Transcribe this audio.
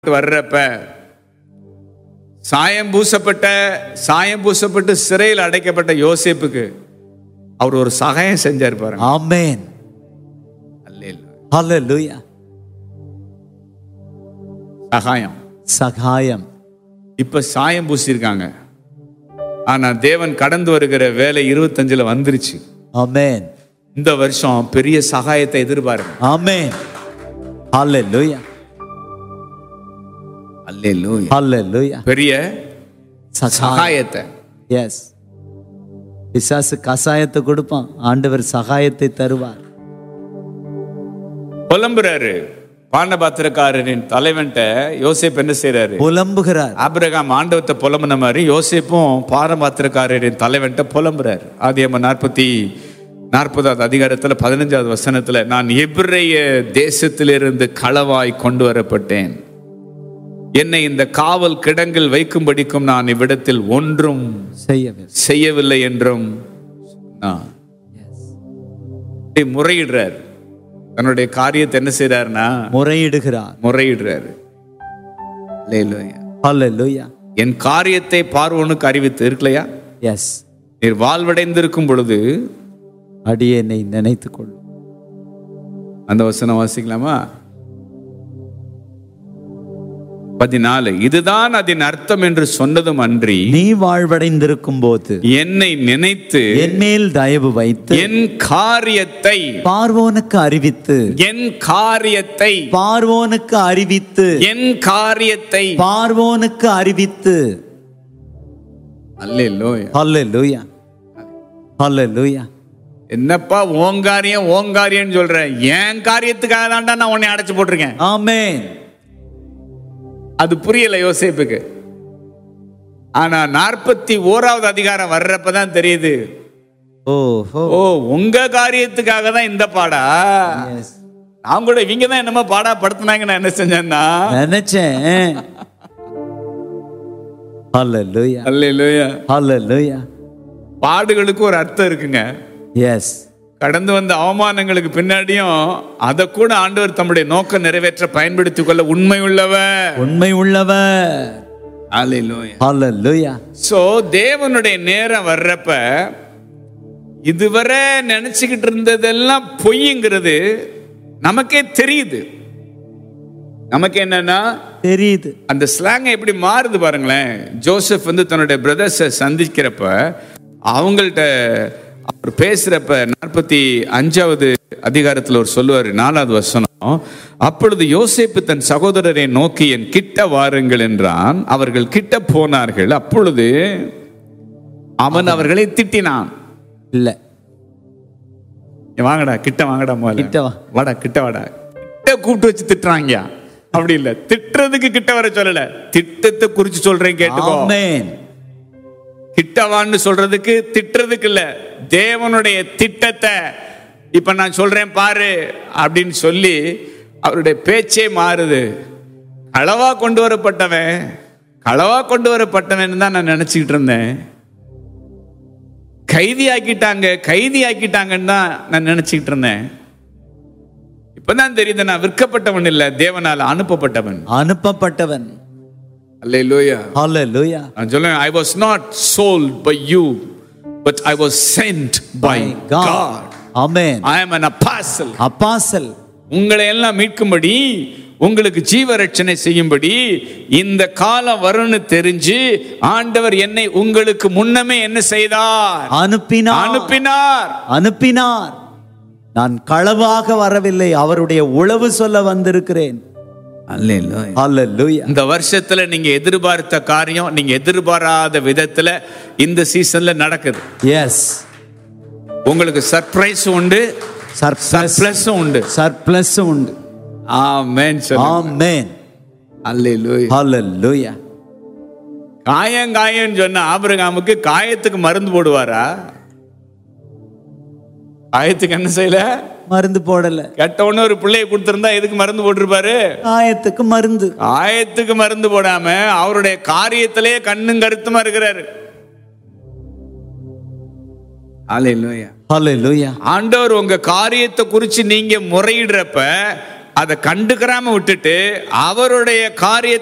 வர்றப்ப சாயம் பூசப்பட்ட சாயம் பூசப்பட்டு சிறையில் அடைக்கப்பட்ட யோசேப்புக்கு அவர் ஒரு சகாயம் செஞ்சார் பாருங்க Amen. அல்லேலூயா. Hallelujah. சகாயம் சகாயம் இப்ப சாயம் பூசியிருக்காங்க ஆனா தேவன் கடந்து வருகிற வேலை இருபத்தஞ்சுல வந்துருச்சு Amen. இந்த வருஷம் பெரிய சகாயத்தை எதிர்பாருங்க Amen. Hallelujah. அல்லேலூயா. Hallelujah. பெரிய சகாயம் சகாயத்தை எஸ் பிசாசு கசாயத்தை கொடுப்பான் ஆண்டவர் சகாயத்தை தருவார் புலம்புறாரு பாண்டபாத்திரக்காரரின் தலைவன்ட்ட யோசேப் என்ன செய்றாரு புலம்புகிறார் ஆபிரகாம் ஆண்டவத்தை புலம்புன மாதிரி யோசேப்பும் பாரபாத்திரக்காரரின் தலைவன்ட்ட புலம்புறார் ஆதியம்ம நாற்பத்தி நாற்பதாவது அதிகாரத்துல பதினஞ்சாவது வசனத்துல நான் எபிரேய தேசத்திலிருந்து களவாய் கொண்டு வரப்பட்டேன் என்னை இந்த காவல் கிடங்கில் வைக்கும்படிக்கும் நான் இவ்விடத்தில் ஒன்றும் செய்யவே செய்யவில்லை என்றும் சொன்னான். இப்படி முறையிடுறார் தன்னுடைய காரியத்தை என்ன செய்றாருன்னா முறையிடுகிறார் முறையிடுறாரு அல்லேலூயா. Hallelujah. என் காரியத்தை பார்வோனுக்கு அறிவித்து இருக்கலையா எஸ் நீர் வாழ்வடைந்திருக்கும் பொழுது அடியேனை நினைத்துக் கொள்ளும் அந்த வசனம் வாசிக்கலாமா பதினாலு இதுதான் அதன் அர்த்தம் என்று சொன்னதும் அன்றி நீ வாழ்வடைந்திருக்கும் போது என்னை நினைத்து என் மேல் தயவு வைத்து என் காரியத்தை பார்வோனுக்கு அறிவித்து என் காரியத்தை பார்வோனுக்கு அறிவித்து என் காரியத்தை பார்வோனுக்கு அறிவித்து அல்லேலூயா Hallelujah. Hallelujah. என்னப்பா ஓங்காரியம் ஓங்காரியம்னு சொல்ற என் காரியத்துக்காக தான்டா நான் உன்னை அடைச்சு போட்டிருக்கேன் Amen. அது புரியல யோசேப்புக்கு ஆனா நாற்பத்தி ஓராவது அதிகாரம் வர்றப்பதான் தெரியுது ஓஹோ ஓ உங்க காரியத்துக்காக தான் இந்த பாடா Yes. நான் கூட இவங்க தான் என்னமோ பாடா படுத்துனாங்க நான் என்ன செஞ்சேன்னா நினைச்சேன் Hallelujah. அல்லேலூயா Hallelujah. பாடுகளுக்கு ஒரு அர்த்தம் இருக்குங்க Yes. கடந்து வந்த அவமானங்களுக்கு பின்னாடியும் அதை கூட ஆண்டவர் தம்முடைய நோக்கம் நிறைவேற்ற பயன்படுத்திக் கொள்ள உண்மை உள்ளவர் உண்மை உள்ளவர் அல்லேலூயா Hallelujah. சோ தேவனுடைய நேரம் வர்றப்ப இதுவரை நினைச்சுக்கிட்டு இருந்ததெல்லாம் பொய்ங்கிறது நமக்கே தெரியுது நமக்கு என்னன்னா தெரியுது அந்த ஸ்லாங் எப்படி மாறுது பாருங்களேன் ஜோசப் வந்து தன்னுடைய பிரதர்ஸை சந்திக்கிறப்ப அவங்கள்ட்ட அவர் பேசுறப்ப நாற்பத்தி அஞ்சாவது அதிகாரத்தில் அவர் சொல்லுவார் நாலாவது வசனம் அப்பொழுது யோசேப்பு தன் சகோதரரை நோக்கி என் கிட்ட வாருங்கள் என்றான் அவர்கள் கிட்ட போனார்கள் அப்பொழுது அவன் அவர்களை திட்டினான் இல்ல "இங்க வாங்கடா கிட்ட வாங்கடா முதல்ல கிட்ட வா. வாடா கிட்ட வாடா கிட்ட கூப்பிட்டு வச்சு திட்டுறாங்க அப்படி இல்ல திட்டுறதுக்கு கிட்ட வர சொல்லல திட்டத்தை குறிச்சு சொல்றேன் கேட்டுக்கோ Amen. கிட்டவான்னு சொல்றதுக்கு திட்டுறதுக்கு இல்ல தேவனுடைய திட்டத்தை இப்ப நான் சொல்றேன் பாரு அப்படின்னு சொல்லி அவருடைய பேச்சே மாறுது களவா கொண்டு வரப்பட்டவன் களவா கொண்டு வரப்பட்டவன் தான் நான் நினைச்சுக்கிட்டு இருந்தேன் கைதி ஆக்கிட்டாங்க கைதி ஆக்கிட்டாங்கன்னு தான் நான் நினைச்சுக்கிட்டு இருந்தேன் இப்பதான் தெரியுது நான் விற்கப்பட்டவன் இல்ல தேவனால அனுப்பப்பட்டவன் அனுப்பப்பட்டவன் அல்லேலூயா Hallelujah. நான் சொல்லுவேன் I was not sold by you but I was send by By God. God Amen. I am an apostle apostle உங்களை எல்லாம் மீட்கும்படி உங்களுக்கு ஜீவரட்சணை செய்யும்படி இந்த காலம் வரும்னு தெரிஞ்சு ஆண்டவர் என்னை உங்களுக்கு முன்னமே என்ன செய்தார் அனுப்பினார் அனுப்பினார் அனுப்பினார் நான் களவாக வரவில்லை அவருடைய உளவு சொல்ல வந்திருக்கிறேன் Hallelujah. இந்த வருஷத்துல நீங்க எதிர்பார்த்த காரியம் நீங்க எதிர்பாராத விதத்துல இந்த சீசன்ல நடக்குது Yes. உங்களுக்கு சர்ப்ரைஸ் உண்டு Surplus. சர்ப்ளஸும் உண்டு Surplus உண்டு ஆமென் சொல்லுங்க Amen. அல்லேலூயா Hallelujah. காயம் காயம்னு சொன்ன ஆபிரகாமுக்கு காயத்துக்கு மருந்து போடுவாரா காயத்துக்கு என்ன செய்யல மருந்து போடல கெட்டவொன்னு ஒரு பிள்ளைய கொடுத்திருந்தா எதுக்கு மருந்து போட்டிருப்பாரு காயத்துக்கு மருந்து காயத்துக்கு மருந்து போடாம அவருடைய காரியத்திலே கண்ணும் கருத்துமா இருக்கிறாரு அல்லேலூயா Hallelujah. ஆண்டவர் உங்க காரியத்தை குறிச்சு நீங்க முறையிடுறப்ப அதை கண்டுக்கிறாம விட்டுட்டு அவருடைய காரியத்தை